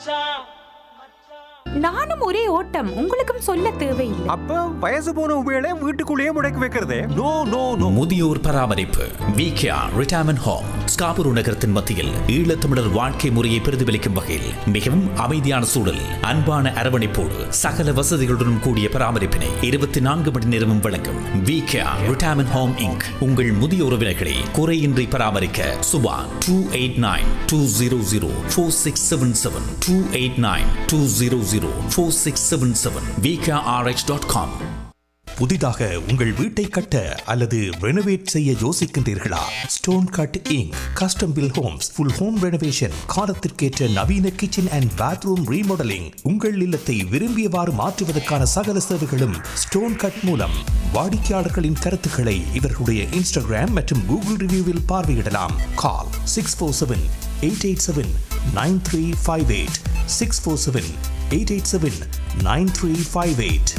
நானும் ஒரே ஓட்டம் உங்களுக்கும் சொல்ல தேவையில்லை அப்ப வயசு போன உபயோக வீட்டுக்குள்ளேயே முடக்கி வைக்கிறதே நோ நோ நோ முதியோர் பராமரிப்பு விகேஆர் ரிட்டையர்மெண்ட் ஹோம் ஸ்காபூர் நகரத்தின் மத்தியில் ஈழத்தமிழர் வாழ்க்கை முறையை பிரதிபலிக்கும் வகையில் மிகவும் அமைதியான சூழல் அன்பான அரவணைப்போடு சகல வசதிகளுடன் கூடிய பராமரிப்பினை இருபத்தி நான்கு மணி நேரமும் வழங்கும் விகேஆர் ரிட்டையர்மெண்ட் ஹோம் இங்க் உங்கள் முதிய உறவினர்களை குறையின்றி பராமரிக்க Subha two eight nine two zero zero four six seven seven two eight nine two zero zero four six seven seven VKRH dot com புதிதாக உங்கள் வீட்டை கட்ட அல்லது ரெனோவேட் செய்ய யோசிக்கின்றீர்களா stone cut inc custom built homes full home renovation காலத்திற்கேற்ற நவீன kitchen and bathroom remodelling உங்கள் இல்லத்தை விரும்பியவாறு மாற்றுவதற்கான சகல சேவைகளும் ஸ்டோன் கட் மூலம் வாடிக்கையாளர்களின் கருத்துக்களை இவர்களுடைய இன்ஸ்டாகிராம் மற்றும் கூகுள் ரிவ்யூவில் பார்வையிடலாம் call six four seven eight eight seven nine three five eight six four seven eight eight seven nine three five eight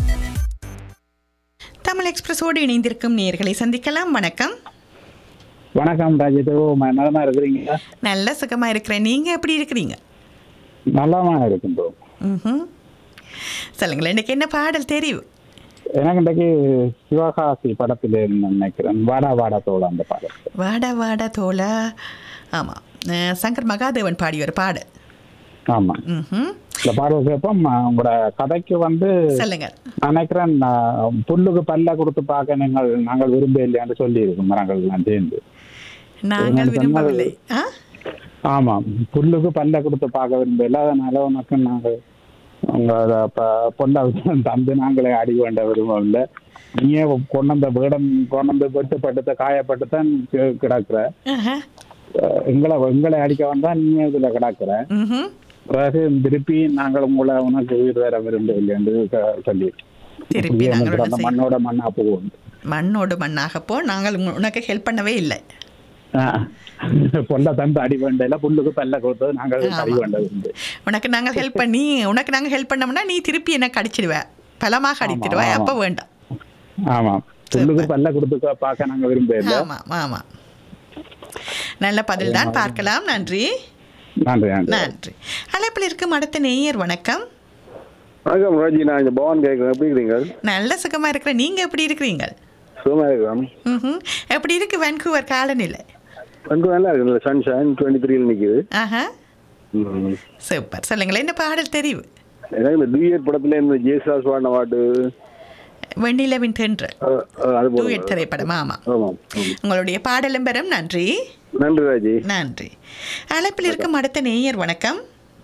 Tamil எக்ஸ்பிரஸோடு இணைந்திருக்கும் நேர்களை சந்திக்கலாம் வணக்கம் வணக்கம் ராஜித் நலமா இருக்கிறீங்க நல்ல சுகமா இருக்கிறேன் நீங்க எப்படி இருக்கிறீங்க நலமா இருக்கின்றோம் ம்ஹும். சொல்லுங்களேன் இன்னைக்கு என்ன பாடல் தெரியும் எனக்கு இன்றைக்கு சிவகாசி படத்தில் நினைக்கிறேன் வாடா வாடா தோழ அந்த பாடல் வாடா வாடா தோலா ஆமாம் அஹ், சங்கர் மகாதேவன் பாடிய ஒரு பாடல் ஆமா ம்ஹும். இந்த பாடல் கேட்போம் உங்களோட கதைக்கு வந்து சொல்லுங்க நினைக்கிறேன் நான் புல்லுக்கு பல்ல கொடுத்து பார்க்க நீங்கள் நாங்கள் விரும்ப இல்லையான்னு சொல்லி இருக்கோம் நாங்கள் எல்லாம் சேர்ந்து நாங்கள் நான் விரும்பவில்லை ஆ ஆமாம் புல்லுக்கு பல்ல கொடுத்து பார்க்க விரும்ப இல்லாதனால உனக்கு நாங்கள் உங்களோட ப- பொண்ணை தந்து நாங்களே அடி வேண்ட விரும்பவில்லை நீயே கொண்டு வந்த வீடம் கொண்டு வந்து வெட்டுப்பட்டு காயப்பட்டு கி- கிடக்குற ஆஹா. அஹ் எங்களை எங்களை அடிக்க வந்தா நீங்க இதுல கிடக்குற ம்ஹும். பிறகு திருப்பி நாங்கள் உங்களை உனக்கு உயிர் தர விரும்பவில்லை என்று க- சொல்லி திருப்பி இப்படியே நாங்கள் உனக்கு என்ன அந்த செய்ய- மண்ணோட மண்ணா போகும் மண்ணோடு மண்ணாக போ நாங்கள் உங்க- உனக்கு ஹெல்ப் பண்ணவே இல்லை பொண்ணை தந்து அடி வேண்டையில புல்லுக்கு பல்ல கொடுத்தது நாங்கள் அடி ஆமா. வேண்ட விரும்பு உனக்கு நாங்கள் ஹெல்ப் பண்ணி உனக்கு நாங்கள் ஹெல்ப் பண்ணோம்னா நீ திருப்பி என்ன கடிச்சிடுவ பலமாக அடித்திடுவ ஆமா. அப்போ வேண்டாம் ஆமாம் புல்லுக்கு பல்ல கொடுத்து பார்க்க நாங்க விரும்பவில்லை ஆமாம் ஆமாம் நல்ல பதில் தான் பார்க்கலாம் நன்றி நன்றி நன்றி நன்றி அழைப்பில் இருக்கும் அடுத்த நேயர் வணக்கம் வணக்கம் ராஜி நான் இந்த பவான் கேட்குறேன் எப்படி இருக்கிறீங்க நல்ல சுகமா இருக்கிற நீங்க எப்படி இருக்கிறீங்க சுகமா இருக்கிறோம் ம்ஹும். எப்படி இருக்கு வான்கூவர் காலநிலை எனக்கு நல்லா இருக்கு நல்ல சன்ஷைன் டுவெண்ட்டி த்ரீல நிற்குது ஆஹா சூப்பர் சொல்லுங்களேன் என்ன பாடல் தெரிவு எனக்கு இந்த டூயட் படத்துல இந்த ஜேசாஸ் பாடின பாட்டு வெண்ணிலவின் தென்று அஹ், அஹ், அது டூயட் போடுங்க திரைப்படம் ஆமாம் ஆமாம் ஆமாம். உங்களுடைய பாடலும் பெறும் நன்றி நன்றி ராஜி நன்றி அழைப்பில் இருக்கும் அடுத்த நேயர் வணக்கம்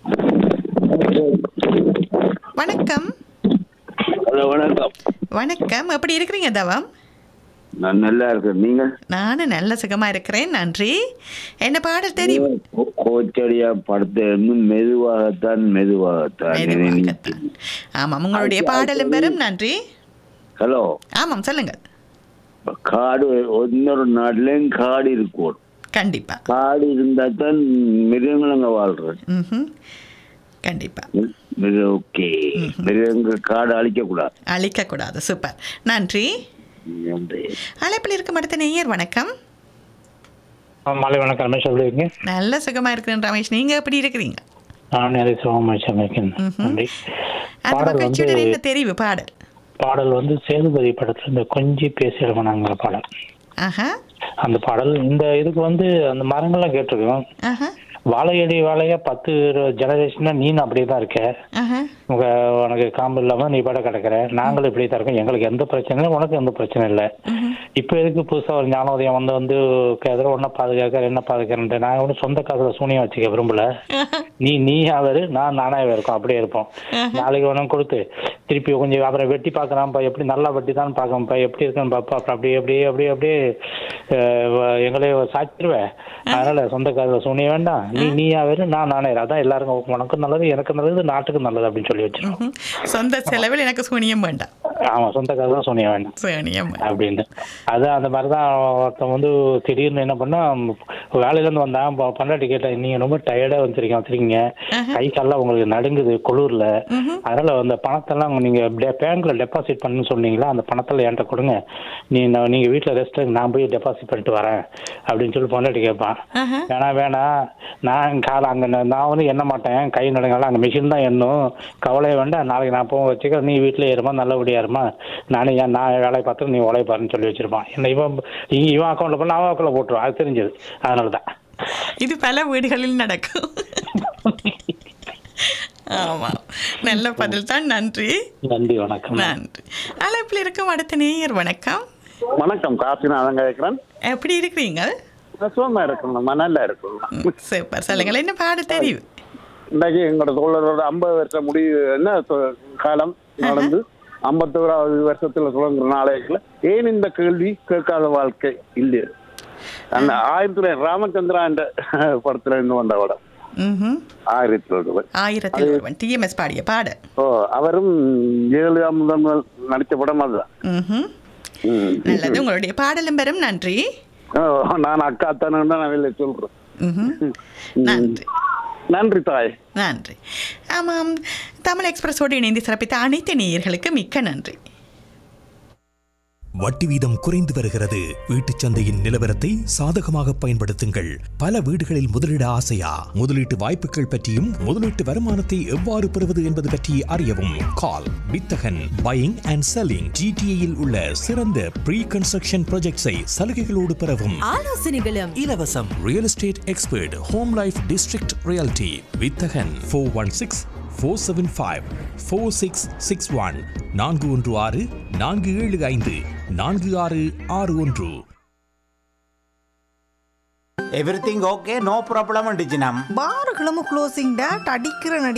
வணக்கம் ஹலோ வணக்கம் வணக்கம் எப்படி இருக்கிறீங்க தவம் நான் நல்லா இருக்கேன் நீங்க நானும் நல்ல சுகமா இருக்கிறேன் நன்றி என்ன பாடல் தெரியும் கோச்சடியா படத்தை இன்னும் மெதுவாகத்தான் மெதுவாகத்தான் மெதுவாகத்தான். ஆமாம் உங்களுடைய பாடலும் பெறும் நன்றி ஹலோ ஆமாம் சொல்லுங்க காடு இன்னொரு நாட்டிலையும் காடு இருக்கும் கண்டிப்பா காடு இருந்தா தான் மிருகங்கள் அங்க வாழ்றது ம்ஹும். கண்டிப்பா மிருக ஓகே மிருகங்கள் காடு அழிக்க கூடாது அழிக்கக்கூடாது சூப்பர் நன்றி நன்றி அழைப்பில் இருக்கும் அடுத்த நேயர் வணக்கம் மாலை வணக்கம் ரமேஷ் எப்படி இருக்கீங்க நல்ல சுகமா இருக்கிறேன் ரமேஷ் நீங்க எப்படி இருக்கிறீங்க நான் நிறைய சிவகாமேஷன் இருக்கேன் நன்றி அந்த பாடல் மகிழ்ச்சியுடன் வந்து என்ன தெரிவு பாடல் பாடல் வந்து சேதுபதி படத்துல இந்த கொஞ்சி பேசிடுவனாங்கிற பாடல் ஆஹா அந்த பாடல் இந்த இதுக்கு வந்து அந்த மரங்கள்லாம் கேட்டிருக்கோம் ஆஹா வாழையடி வாழையா பத்து ஜெனரேஷனா நீ அப்படியே தான் இருக்க ஆஹா உங்க உனக்கு காம்பு இல்லாம நீ பாட கிடக்குற நாங்களும் இப்படி தான் இருக்கோம் எங்களுக்கு எந்த பிரச்சனையும் இல்லை உனக்கு எந்த பிரச்சனையும் இல்லை இப்போ எதுக்கு புதுசா ஒரு ஞானோதயம் வந்து வந்து எதிர ஒன்ன பாதுகாக்கிற என்ன பாதுகாக்கிறேன் நான் ஒன்றும் சொந்த காசுல சூனியம் வச்சுக்க விரும்பல நீ நீ அவரு நான் நானாவே இருக்கோம் அப்படியே இருப்போம் நாளைக்கு ஒன்றும் கொடுத்து திருப்பி கொஞ்சம் அப்புறம் வெட்டி பார்க்கறான்ப்பா எப்படி நல்லா வெட்டி தான் பார்க்கணும்ப்பா எப்படி இருக்குன்னு பாப்பா அப்புறம் அப்படியே அப்படியே அப்படியே அப்படியே அஹ், எங்களே சாச்சிருவேன் அதனால சொந்த காசுல சூனியம் வேண்டாம் நீ நீ அவரு நான் நானே இரு. அதான் எல்லாருக்கும் உனக்கும் நல்லது எனக்கு நல்லது நாட்டுக்கு நல்லது அப்படின்னு சொல்லி வச்சிருக்கோம் ம்ஹும். சொந்த செலவில் எனக்கு சூனியம் வேண்டாம் ஆமா சொந்த காசு தான் சோனியா வேண்டாம் சோனியம்மா அப்படின்னு அது அந்த மாதிரி தான் ஒருத்தன் வந்து திடீர்னு என்ன பண்ணா வேலையில இருந்து வந்தான் ப- பொண்டாட்டி கேட்டேன் நீங்க ரொம்ப டயர்டா வந்துருக்கீங்க வச்சிருக்கீங்க கை கால்லாம் உங்களுக்கு நடுங்குது குளிர்ல அதனால அந்த பணத்தெல்லாம் நீங்க பேங்க்ல டெபாசிட் பண்ணுன்னு சொன்னீங்களா அந்த பணத்தெல்லாம் என்கிட்ட கொடுங்க நீ நான் நீங்க வீட்டுல ரெஸ்ட் நான் போய் டெபாசிட் பண்ணிட்டு வரேன் அப்படின்னு சொல்லி பொண்டாட்டி கேட்பான் வேணாம் வேணாம் நான் காலை அங்க நான் நான் வந்து எண்ண மாட்டேன் கை நடுங்கலாம் அங்க மிஷின் தான் எண்ணும் கவலையே வேண்டாம் நாளைக்கு நான் போக வச்சுக்க நீ வீட்டிலே இருமா நல்லபடியா இருமா நானே ஏன் நான் வேலையை பார்த்து நீ உழைய பாருன்னு சொல்லி வச்சிருப்பான் என்ன இவன் இ- இவன் அக்கௌண்ட்ல பண்ண அவன் அக்கௌண்ட்ல போட்டுருவான் அது தெரிஞ்சது அதனால தான் இது பல வீடுகளில் நடக்கும் ஆமா நல்ல பதில் தான் நன்றி நன்றி வணக்கம் நன்றி அழைப்பில் இருக்கும் அடுத்த நேயர் வணக்கம் வணக்கம் காசிநாதன் கேட்கிறேன் எப்படி இருக்கிறீங்க சுகமா இருக்கணும்மா நல்லா இருக்கணும் ம், சூப்பர் சொல்லுங்கள் என்ன பாட தெரியும் இன்றைக்கு எங்களோட தோழரோட ஐம்பது வருஷம் முடிவு என்ன சொ- காலம் நடந்து ஐம்பத்தோராவது வருஷத்துல தொடங்குற நாளைக்குள்ள ஏன் இந்த கேள்வி கேட்காத வாழ்க்கை இல்லை அந்த ஆயிரத்தி தொள்ளாயிரத்தி ராமச்சந்திரா என்ற படத்துல இருந்து வந்த படம் ம்ஹும். ஆயிரத்தி தொள்ளாயிரத்தி ஆயிரத்தில் ஒருவன் டிஎம்எஸ் பாடிய பாட ஓ அவரும் ஜெயலலிதா முதல் முதல் நடித்த படம் அதுதான் ம்ஹும். ம். நல்லது உங்களுடைய பாடலும் பெறும் நன்றி ஓ, நான் அக்கா தானே நான் வெளில சொல்றேன் ம்ஹும். நன்றி நன்றி தாய் நன்றி ஆமாம் தமிழ் எக்ஸ்பிரஸோடு இணைந்து சிறப்பித்த அனைத்து நேயர்களுக்கு மிக்க நன்றி வட்டி வீதம் குறைந்து வருகிறது வீட்டுச் சந்தையின் நிலவரத்தை சாதகமாக பயன்படுத்துங்கள் பல வீடுகளில் முதலீட ஆசையா முதலீட்டு வாய்ப்புகள் பற்றியும் முதலீட்டு வருமானத்தை எவ்வாறு பெறுவது என்பது பற்றி அறியவும் கால் வித்தகன் பையிங் அண்ட் செல்லிங் ஜிடிஏயில் உள்ள சிறந்த ப்ரீ கன்ஸ்ட்ரக்ஷன் ப்ராஜெக்ட்ஸை சலுகைகளோடு பெறவும் ஆலோசனைகளும் இலவசம் real estate expert home life district reality Vithagan four one six four seven five four six six one நான்கு ஒன்று ஆறு நான்கு ஏழு ஐந்து நான்கு ஆறு ஆறு ஒன்று எவ்ரிதிங் ஓகே நோ ப்ராப்ளம் டிஜினம் பாருகளும் க்ளோசிங் டேட் அடிக்கிற நடி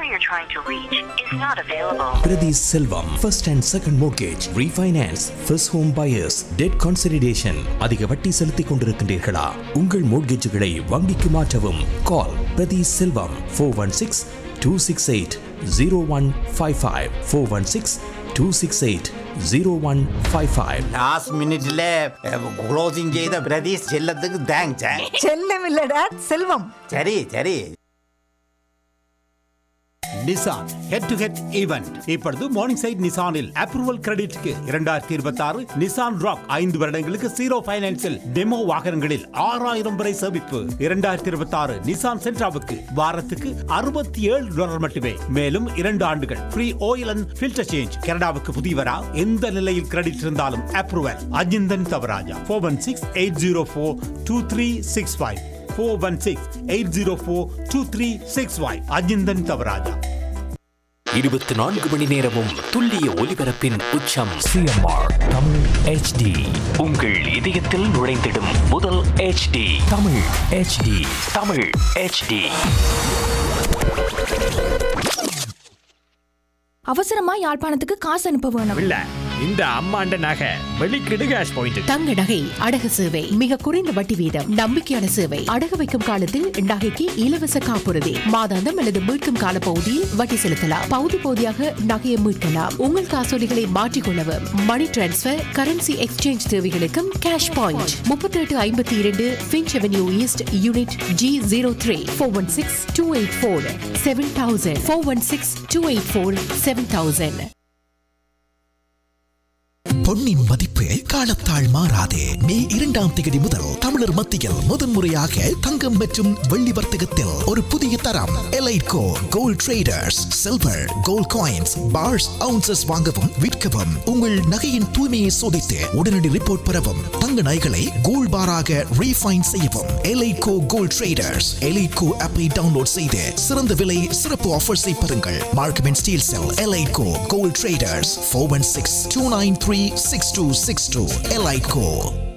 Prathi Selvam first and second mortgage refinance first home buyers debt consideration அதிக வட்டி செலுத்திக் கொண்டிருக்கின்றீர்களா உங்கள் மோர்கேஜுகளை வங்கிக்கு மாற்றவும் call Prathi Selvam four one six two six eight zero one five five four one six two six eight zero one five five last மினிட்ல க்ளோசிங் செய்த பிரதீஷ் செல்லத்துக்கு தேங்க்ஸ் செல்லம் இல்ல டேட் செல்வம் சரி சரி Nissan head to head event இப்பொழுது மார்னிங் சைட் நிசானில் அப்ரூவல் கிரெடிட்க்கு இரண்டாயிரத்தி இருபத்தி ஆறு நிசான் ராக் ஐந்து வருடங்களுக்கு ஜீரோ பைனான்சில் டெமோ வாகனங்களில் ஆறாயிரம் வரை சேமிப்பு இரண்டாயிரத்தி இருபத்தி ஆறு நிசான் சென்ட்ராவுக்கு வாரத்துக்கு அறுபத்தி ஏழு டாலர் மட்டுமே மேலும் இரண்டு ஆண்டுகள் free oil and filter change கனடாவுக்கு புதியவரா எந்த நிலையில் கிரெடிட் இருந்தாலும் approval Ajinthan Thavarajah four one six eight zero four two three six five four one six eight zero four two three six five Ajinthan Thavarajah இருபத்தி நான்கு மணி நேரமும் துல்லிய ஒலிபரப்பின் உச்சம் சிஎம்ஆர் தமிழ் ஹெச்டி உங்கள் இதயத்தில் நுழைந்திடும் முதல் HD Tamil HD Tamil HD அவசரமா யாழ்ப்பாணத்துக்கு காசு அனுப்ப வேணும் இல்ல இந்த அம்மாண்ட நகை வெளிக்கிடு கேஷ் பாயிண்ட் தங்க நகை அடகு சேவை மிக குறைந்த வட்டி வீதம் நம்பிக்கையான சேவை அடகு வைக்கும் காலத்தில் நகைக்கு இலவச காப்புறுதி மாதாந்தம் அல்லது மீட்கும் கால பகுதியில் வட்டி செலுத்தலாம் பகுதி பகுதியாக நகையை மீட்கலாம் உங்கள் காசோலிகளை மாற்றிக்கொள்ளவும் மணி டிரான்ஸ்பர் கரன்சி எக்ஸ்சேஞ்ச் தேவைகளுக்கும் கேஷ் பாயிண்ட் முப்பத்தி எட்டு ஐம்பத்தி இரண்டு Finch Avenue East unit G zero three four one six two eight four seven thousand four one six two eight four seven thousand பொன்னின் மதிப்பு காலத்தால் மாறாது மே இரண்டாம் தேதி முதல் தமிழர் மத்தியில் முதன்முறையாக தங்கம் மற்றும் வெள்ளி வர்த்தகத்தில் ஒரு புதிய தரம் Eliteco gold traders silver gold coins bars ounces வாங்கவும் விற்கவும் உங்கள் நகையின் தூய்மையை சோதித்து உடனடி ரிப்போர்ட் பெறவும் தங்க நகைகளை கோல்ட் பாராக ரீஃபைன் செய்யவும் எலைட்கோ கோல்ட் ட்ரேடர்ஸ் எலைட்கோ ஆப்பை டவுன்லோட் செய்து சிறந்த விலை சிறப்பு ஆஃபர்ஸை பெறுங்கள் Markham and Steeles Eliteco gold traders four one six two nine three six two six two எலைட்கோ